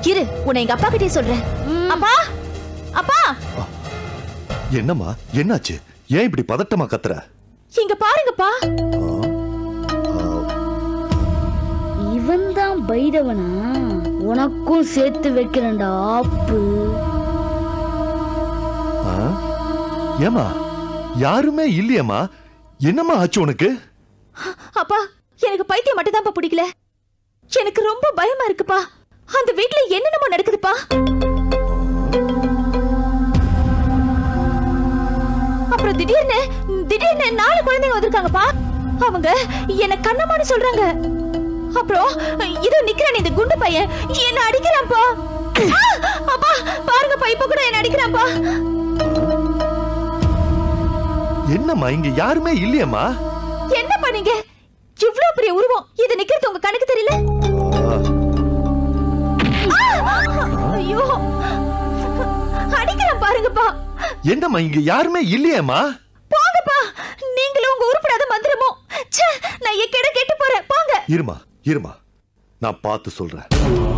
இரு உன்னை எங்க அப்பா கிட்டே சொல்றேன் அப்பா அப்பா என்னம்மா என்னாச்சு ஏன் இப்படி பதட்டமா கத்துற இங்க பாருங்கப்பா இவன் தான் பைரவனா உனக்கும் சேர்த்து வைக்கிறேன்டா ஆப்பு ஆ? ஏம்மா யாருமே இல்லையேம்மா என்னம்மா ஆச்சு உனக்கு அப்பா எனக்கு பைத்தியம் மட்டும் தான்ப்பா பிடிக்கல எனக்கு ரொம்ப பயமா இருக்குப்பா அந்த வீட்ல என்னென்னமோ நடக்குதுப்பா அப்புறம் திடீர்னு திடீர்னு நாலு குழந்தைங்க வந்திருக்காங்கப்பா அவங்க என்ன கண்ணம்மான்னு சொல்றாங்க அப்புறம் இதோ நிக்கிறான் இந்த குண்டு பையன் என்ன அடிக்கிறான்ப்பா ஆ! அப்பா பாருங்கப்பா இப்ப கூட என்ன அடிக்கிறான்ப்பா என்னம்மா இங்க யாருமே இல்லையேம்மா என்ன பண்ணீங்க இவ்ளோ பெரிய உருவம் இது நிக்கிறது உங்க கணக்கு தெரியல ஆ, ஐயோ அடிக்கிறேன் பாருங்கப்பா என்னம்மா இங்க யாருமே இல்லையேம்மா போங்கப்பா நீங்களும் உங்க உருப்படாத மந்திரமோ ச்சே நான் எக்கேட கெட்டு போறேன் போங்க இருமா இருமா நான் பார்த்து சொல்றேன்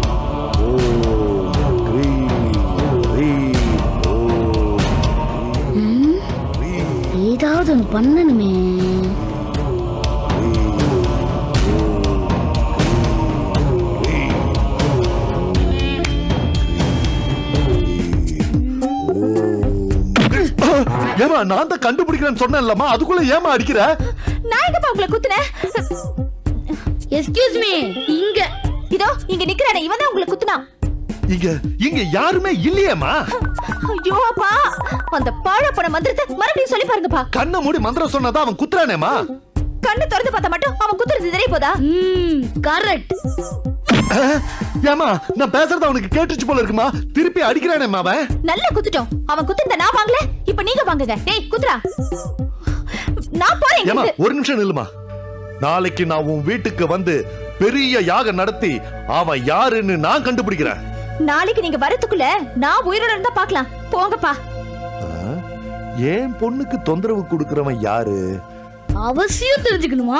ஓம் க்ரீம் க்ரீம் ஓம் க்ரீம் ஏதாவது ஒன்று பண்ணணுமே ஏமா நான் தான் கண்டுபிடிக்கிறேன்னு சொன்னேன்லம்மா அதுக்குள்ள ஏமா அடிக்கிற நான் எங்கப்பா உங்களை குத்துனேன் எஸ்கியூஸ் மீ இங்க இதோ இங்க நிக்கிறானே இவன் தான் உங்களை குத்துனான் இங்க இங்க யாருமே இல்லையேம்மா ஐயோ அப்பா அந்த பாழப்பட மந்திரத்தை மறுபடியும் சொல்லி பாருங்கப்பா கண்ணை மூடி மந்திரம் சொன்னதா அவன் குத்துறானேமா கண்ணு திறந்து பார்த்தா மட்டும் அவன் குத்துறது தெரிய போதா ம் கரெக்ட் ஏமா நான் பேசுறது அவனுக்கு கேட்டுச்சு போல இருக்குமா திருப்பி அடிக்கிறானேம்மா அவன் நல்லா குத்துட்டோம் அவன் குத்துறத நான் வாங்கல இப்ப நீங்க வாங்குங்க டேய் குத்துறா நான் போறேன் ஏமா இங்கிருந்து. ஒரு நிமிஷம் நில்லுமா நாளைக்கு நான் உன் வீட்டுக்கு வந்து பெரிய யாகம் நடத்தி அவன் யாருன்னு நான் கண்டுபிடிக்கிறேன் நாளைக்கு நீங்க வரதுக்குள்ள நான் உயிரோட இருந்தா பாக்கலாம் போங்கப்பா ஆ? என் பொண்ணுக்கு தொந்தரவு கொடுக்கறவன் யாரு அவசியம் தெரிஞ்சுக்கணுமா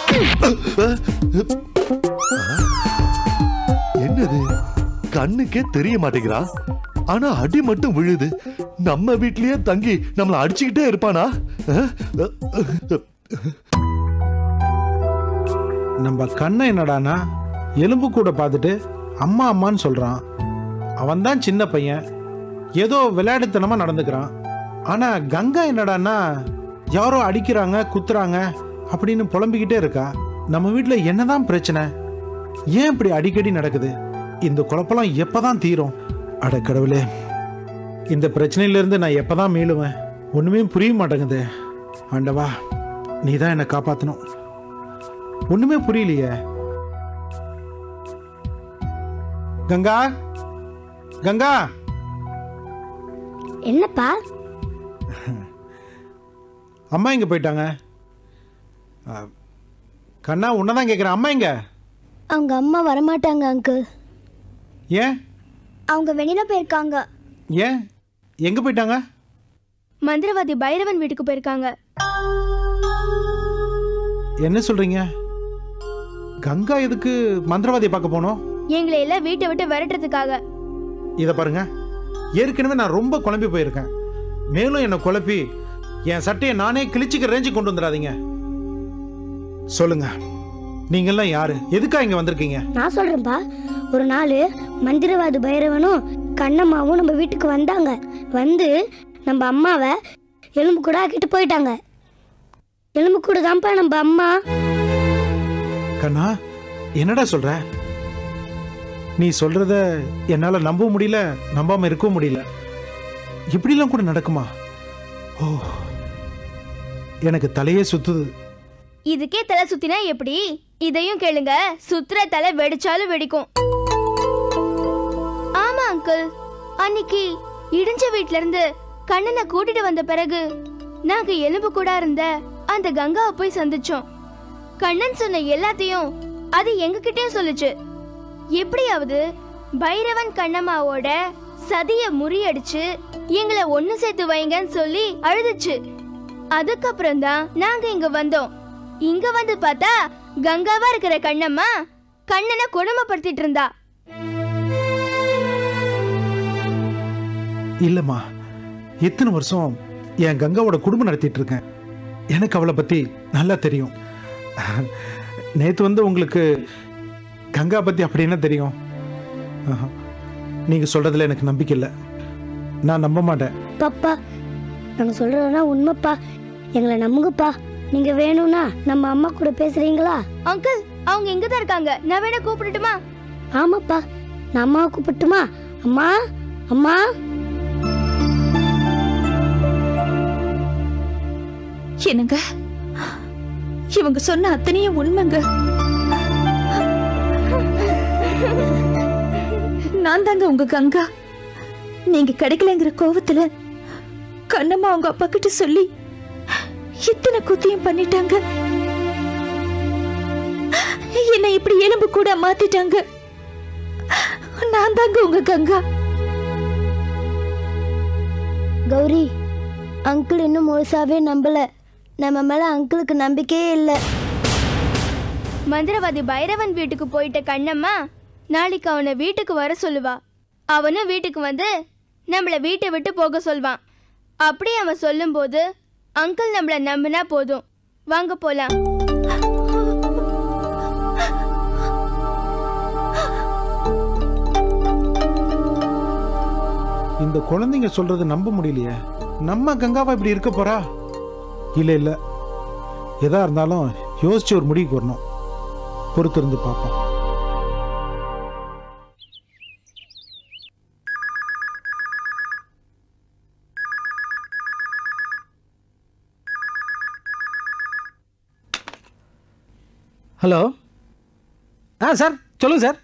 என்னது கண்ணுக்கே தெரிய மாட்டேங்கிறான் ஆனா அடி மட்டும் விழுது நம்ம வீட்லயே தங்கி நம்மள அடிச்சுக்கிட்டே இருப்பானா ஆ? நம்ம கண்ணை என்னடானா எலும்பு கூட பார்த்துட்டு அம்மா அம்மான்னு சொல்றான் அவன் தான் சின்ன பையன் ஏதோ விளையாட்டுத்தனமா நடந்துக்கிறான் ஆனா கங்கா என்னடான்னா யாரோ அடிக்கிறாங்க குத்துறாங்க அப்படின்னு புலம்பிக்கிட்டே இருக்கா நம்ம வீட்டில் என்னதான் பிரச்சனை ஏன் இப்படி அடிக்கடி நடக்குது இந்த குழப்பம்லாம் எப்பதான் தீரும் அட கடவுளே இந்த பிரச்சனையிலேருந்து நான் எப்பதான் மீளுவேன் ஒண்ணுமே புரிய மாட்டேங்குது ஆண்டவா நீ தான் என்னை காப்பாற்றணும் ஒண்ணுமே புரியலையே கங்கா கங்கா என்னப்பா அம்மா எங்க போயிட்டாங்க ஆ, கண்ணா உன்னை தான் கேட்குறேன் அம்மா எங்க அவங்க அம்மா வரமாட்டாங்க அங்கிள் ஏன் அவங்க வெளியில போயிருக்காங்க ஏன் எங்க போயிட்டாங்க மந்திரவாதி பைரவன் வீட்டுக்கு போயிருக்காங்க என்ன சொல்றீங்க கங்கா எதுக்கு மந்திரவாதியை பார்க்க போனோம் எங்களை எல்லாம் வீட்டை விட்டு விரட்டுறதுக்காக இதை பாருங்க ஏற்கனவே நான் ரொம்ப குழம்பி போயிருக்கேன் மேலும் என்னை குழப்பி என் சட்டையை நானே கிழிச்சிக்க ரேஞ்சு கொண்டு வந்துடாதீங்க சொல்லுங்க நீங்கெல்லாம் யாரு எதுக்கா இங்க வந்திருக்கீங்க நான் சொல்றேன்ப்பா ஒரு நாள் மந்திரவாதி பைரவனும் கண்ணம்மாவும் நம்ம வீட்டுக்கு வந்தாங்க வந்து நம்ம அம்மாவை எலும்பு கூட ஆக்கிட்டு போயிட்டாங்க எலும்பு கூட தான்ப்பா நம்ம அம்மா கண்ணா என்னடா சொல்ற நீ சொல்றத என்னால நம்ப முடியல நம்பாம இருக்கவும் முடியல இப்படிலாம் கூட நடக்குமா ஓ எனக்கு தலையே சுத்துது இதுக்கே தலை சுத்தினா எப்படி இதையும் கேளுங்க சுத்துற தலை வெடிச்சாலும் வெடிக்கும் ஆமா அங்கிள் அன்னைக்கு இடிஞ்ச வீட்ல இருந்து கண்ணனை கூட்டிட்டு வந்த பிறகு நாங்க எலும்பு கூட இருந்த அந்த கங்காவை போய் சந்திச்சோம் கண்ணன் சொன்ன எல்லாத்தையும் அது எங்ககிட்டயும் சொல்லுச்சு எப்படியாவது பைரவன் கண்ணம்மாவோட சதிய முறியடிச்சு எங்களை ஒண்ணு சேர்த்து வைங்கன்னு சொல்லி அழுதுச்சு அதுக்கப்புறம் தான் நாங்க இங்க வந்தோம் இங்க வந்து பார்த்தா கங்காவா இருக்கிற கண்ணம்மா கண்ணனை கொடுமைப்படுத்திட்டு இருந்தா இல்லைம்மா எத்தனை வருஷம் என் கங்காவோட குடும்பம் நடத்திட்டு இருக்கேன் எனக்கு அவளை பற்றி நல்லா தெரியும் நேற்று வந்து உங்களுக்கு கங்கா பற்றி அப்படி என்ன தெரியும் நீங்கள் சொல்கிறதுல எனக்கு நம்பிக்கை இல்லை நான் நம்ப மாட்டேன் பாப்பா நாங்கள் சொல்கிறோன்னா உண்மைப்பா எங்களை நம்புங்கப்பா நீங்கள் வேணும்னா நம்ம அம்மா கூட பேசுகிறீங்களா அங்கிள் அவங்க இங்க தான் இருக்காங்க நான் வேணா கூப்பிடட்டுமா ஆமாப்பா நான் அம்மாவை கூப்பிட்டுமா அம்மா அம்மா என்னங்க இவங்க சொன்ன அத்தனையும் உண்மைங்க நான் தாங்க உங்க கங்கா நீங்க கிடைக்கலங்கிற கோவத்துல கண்ணம்மா அவங்க அப்பா கிட்ட சொல்லி இத்தனை குத்தியும் பண்ணிட்டாங்க என்னை இப்படி எலும்பு கூட மாத்திட்டாங்க நான் தாங்க உங்க கங்கா கௌரி அங்கிள் இன்னும் முழுசாவே நம்பல நம்ம மேல அங்கிளுக்கு நம்பிக்கையே இல்லை மந்திரவாதி பைரவன் வீட்டுக்கு போயிட்ட கண்ணம்மா நாளைக்கு அவனை வீட்டுக்கு வர சொல்லுவா அவனும் வீட்டுக்கு வந்து நம்மள வீட்டை விட்டு போக சொல்வான் அப்படி அவன் சொல்லும்போது அங்கிள் நம்மள நம்பினா போதும் வாங்க போலாம் இந்த குழந்தைங்க சொல்றது நம்ப முடியலையே நம்ம கங்காவா இப்படி இருக்க போறா இல்ல இல்ல எதா இருந்தாலும் யோசிச்சு ஒரு முடிவுக்கு வரணும் பொறுத்திருந்து பார்ப்போம் ஹலோ ஆ சார் சொல்லுங்க சார்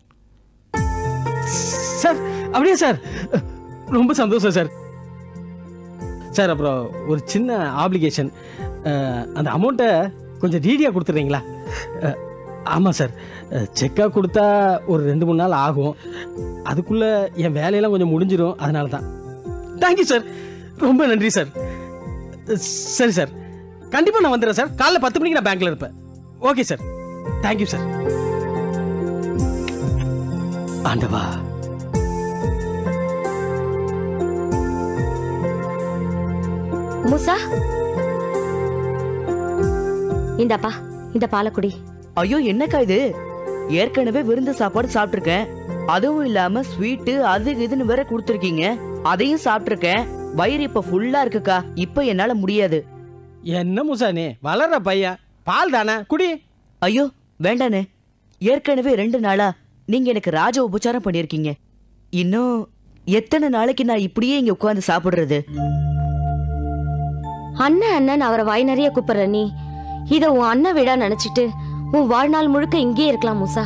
சார் அப்படியே சார் ரொம்ப சந்தோஷம் சார் சார் அப்புறம் ஒரு சின்ன ஆப்ளிகேஷன் அந்த அமௌண்ட்டை கொஞ்சம் ரீடியாக கொடுத்துட்றீங்களா ஆமாம் சார் செக்காக கொடுத்தா ஒரு ரெண்டு மூணு நாள் ஆகும் அதுக்குள்ளே என் வேலையெல்லாம் கொஞ்சம் முடிஞ்சிடும் அதனால தான் தேங்க்யூ சார் ரொம்ப நன்றி சார் சரி சார் கண்டிப்பாக நான் வந்துடுறேன் சார் காலைல பத்து மணிக்கு நான் பேங்க்கில் இருப்பேன் ஓகே சார் தேங்க்யூ சார் ஆண்டவா மூசா இந்தாப்பா இந்த பாலக்குடி ஐயோ என்னக்கா இது ஏற்கனவே விருந்து சாப்பாடு சாப்பிட்டிருக்கேன் அதுவும் இல்லாம ஸ்வீட்டு அது இதுன்னு வேற கொடுத்துருக்கீங்க அதையும் சாப்பிட்டிருக்கேன் வயிறு இப்ப ஃபுல்லா இருக்குக்கா இப்ப என்னால முடியாது என்ன முசானி வளர்ற பையன் பால் தானே குடி ஐயோ வேண்டானே ஏற்கனவே ரெண்டு நாளா நீங்க எனக்கு ராஜ உபச்சாரம் பண்ணிருக்கீங்க இன்னும் எத்தனை நாளைக்கு நான் இப்படியே இங்க உட்கார்ந்து சாப்பிடுறது அண்ணன் அண்ணன் அவரை வாய் நிறைய கூப்பிடுற நீ இத உன் அண்ணன் விடா நினைச்சிட்டு உன் வாழ்நாள் முழுக்க இங்கேயே இருக்கலாம் மூசா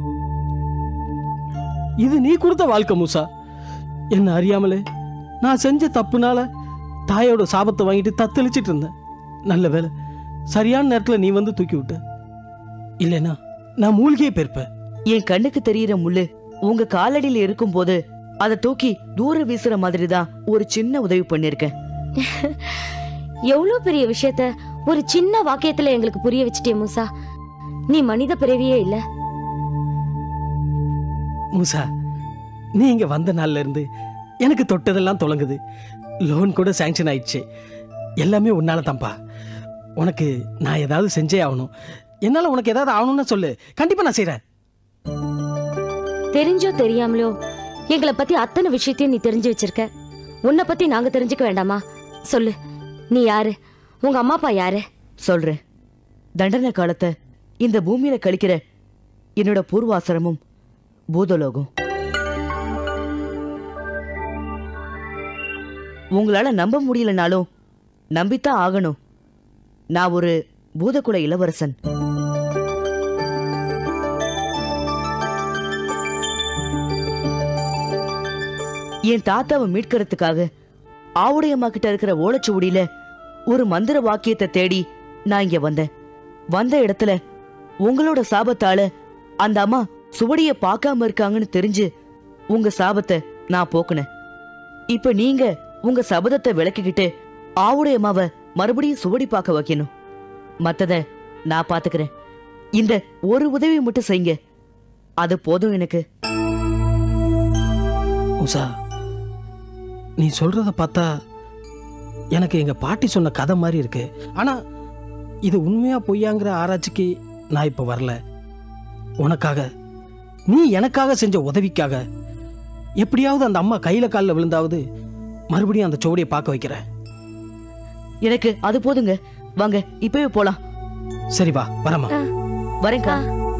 இது நீ கொடுத்த வாழ்க்கை மூசா என்ன அறியாமலே நான் செஞ்ச தப்புனால தாயோட சாபத்தை வாங்கிட்டு தத்தளிச்சிட்டு இருந்தேன் நல்ல வேலை சரியான நேரத்துல நீ வந்து தூக்கி விட்ட இல்லைனா நான் மூழ்கியே போயிருப்பேன் என் கண்ணுக்கு தெரியிற முள்ளு உங்க காலடியில இருக்கும்போது அதை தூக்கி தூர வீசுற மாதிரி தான் ஒரு சின்ன உதவி பண்ணிருக்கேன் எவ்வளவு பெரிய விஷயத்த ஒரு சின்ன வாக்கியத்துல எங்களுக்கு புரிய வச்சிட்டே மூசா நீ மனித பிறவியே இல்ல மூசா நீ இங்க வந்த நாள்ல இருந்து எனக்கு தொட்டதெல்லாம் தொடங்குது லோன் கூட சாங்ஷன் ஆயிடுச்சு எல்லாமே உன்னால தான்ப்பா உனக்கு நான் ஏதாவது செஞ்சே ஆகணும் என்னால உனக்கு ஏதாவது ஆகணும்னு சொல்லு கண்டிப்பா நான் செய்றேன் தெரிஞ்சோ தெரியாமலோ எங்களை பத்தி அத்தனை விஷயத்தையும் நீ தெரிஞ்சு வச்சிருக்க உன்னை பத்தி நாங்க தெரிஞ்சுக்க வேண்டாமா சொல்லு நீ யாரு உங்க அம்மா அப்பா யாரு சொல்றேன் தண்டனை காலத்தை இந்த பூமியில கழிக்கிற என்னோட பூர்வாசிரமும் பூதலோகம் உங்களால நம்ப முடியலனாலும் நம்பித்தான் ஆகணும் நான் ஒரு பூதகுல இளவரசன் என் தாத்தாவை மீட்கிறதுக்காக ஆவுடையம்மா கிட்ட இருக்கிற ஓலைச்சுவடியில ஒரு மந்திர வாக்கியத்தை தேடி நான் இங்க வந்தேன் வந்த இடத்துல உங்களோட சாபத்தால அந்த அம்மா சுவடிய பார்க்காம இருக்காங்கன்னு தெரிஞ்சு உங்க சாபத்தை நான் போக்குனேன் இப்ப நீங்க உங்க சபதத்தை விளக்கிக்கிட்டு ஆவுடைய அம்மாவை மறுபடியும் சுவடி பார்க்க வைக்கணும் மத்தத நான் பாத்துக்கிறேன் இந்த ஒரு உதவி மட்டும் செய்யுங்க அது போதும் எனக்கு உஷா நீ சொல்றத பார்த்தா எனக்கு எங்க பாட்டி சொன்ன கதை மாதிரி இருக்கு ஆனா இது உண்மையா பொய்யாங்கிற ஆராய்ச்சிக்கு நான் இப்போ வரல உனக்காக நீ எனக்காக செஞ்ச உதவிக்காக எப்படியாவது அந்த அம்மா கையில காலில் விழுந்தாவது மறுபடியும் அந்த சுவடியை பார்க்க வைக்கிறேன் எனக்கு அது போதுங்க வாங்க இப்பவே போலாம் சரி வா வரமா வரேன்க்கா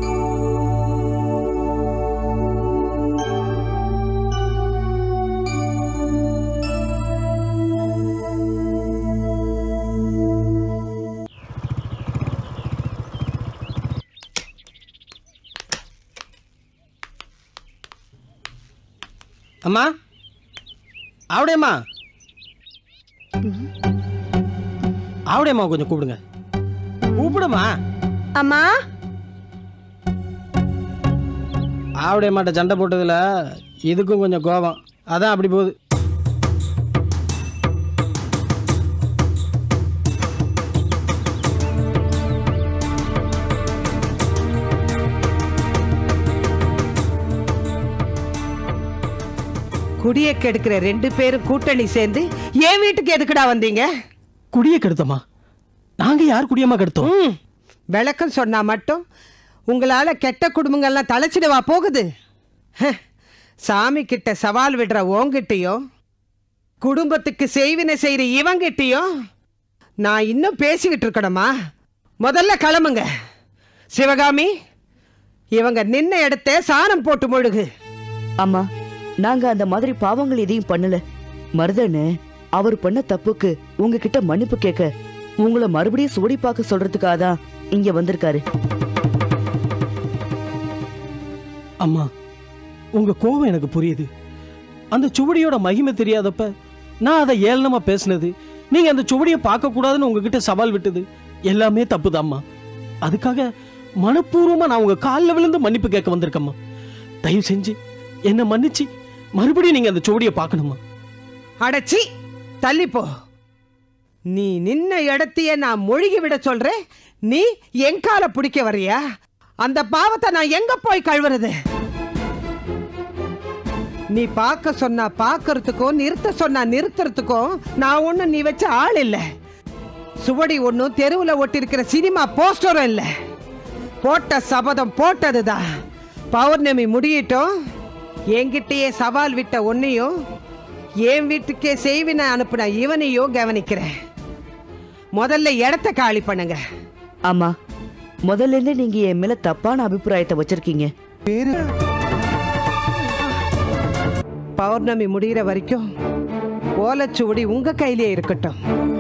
அம்மா ஆவடேம்மா ஆவடேம்மா கொஞ்சம் கூப்பிடுங்க கூப்பிடுமா அம்மா ஆவடேம்மாட்ட சண்டை போட்டதுல இதுக்கும் கொஞ்சம் கோபம் அதான் அப்படி போகுது குடிய கெடுக்கிற ரெண்டு பேரும் கூட்டணி சேர்ந்து என் வீட்டுக்கு எதுக்குடா வந்தீங்க குடியை கெடுத்தம்மா நாங்க யார் குடியம்மா கெடுத்தோம் ம், விளக்கம் சொன்னா மட்டும் உங்களால கெட்ட குடும்பங்கள்லாம் தலைச்சிடவா போகுது ஹ, சாமி கிட்ட சவால் விடுற உங்ககிட்டயும் குடும்பத்துக்கு செய்வினை செய்யற இவங்கிட்டயும் நான் இன்னும் பேசிக்கிட்டு இருக்கணுமா முதல்ல கிளம்புங்க சிவகாமி இவங்க நின்ன இடத்த சாணம் போட்டு முழுகு அம்மா நாங்க அந்த மாதிரி பாவங்கள் எதையும் பண்ணல மருதன்னு அவர் பண்ண தப்புக்கு உங்ககிட்ட மன்னிப்பு கேட்க உங்களை மறுபடியும் சோடி பார்க்க சொல்றதுக்காக தான் இங்க வந்திருக்காரு அம்மா உங்க கோபம் எனக்கு புரியுது அந்த சுவடியோட மகிமை தெரியாதப்ப நான் அதை ஏளனமா பேசினது நீங்க அந்த சுவடியை பார்க்க கூடாதுன்னு உங்ககிட்ட சவால் விட்டது எல்லாமே தப்புதாம்மா அதுக்காக மனப்பூர்வமா நான் உங்க காலில் விழுந்து மன்னிப்பு கேட்க வந்திருக்கம்மா தயவு செஞ்சு என்னை மன்னிச்சு மறுபடியும் நீங்க அந்த சுவடியை பார்க்கணுமா அடச்சி தள்ளி போ நீ நின்ன இடத்தையே நான் மொழிகி விட சொல்றேன் நீ என் கால பிடிக்க வரியா அந்த பாவத்தை நான் எங்க போய் கழுவுறது நீ பார்க்க சொன்னா பார்க்கறதுக்கும் நிறுத்த சொன்னா நிறுத்துறதுக்கும் நான் ஒண்ணு நீ வச்ச ஆள் இல்ல சுவடி ஒன்றும் தெருவில் ஒட்டியிருக்கிற சினிமா போஸ்டரும் இல்லை போட்ட சபதம் போட்டதுதான் பௌர்ணமி முடியட்டும் என்கிட்டயே சவால் விட்ட ஒன்னையும் என் வீட்டுக்கே செய்வின அனுப்புன இவனையும் கவனிக்கிறேன் முதல்ல இடத்த காலி பண்ணுங்க ஆமா முதல்ல இருந்து நீங்க என் மேல தப்பான அபிப்பிராயத்தை வச்சிருக்கீங்க பௌர்ணமி முடிகிற வரைக்கும் ஓலைச்சுவடி உங்க கையிலே இருக்கட்டும்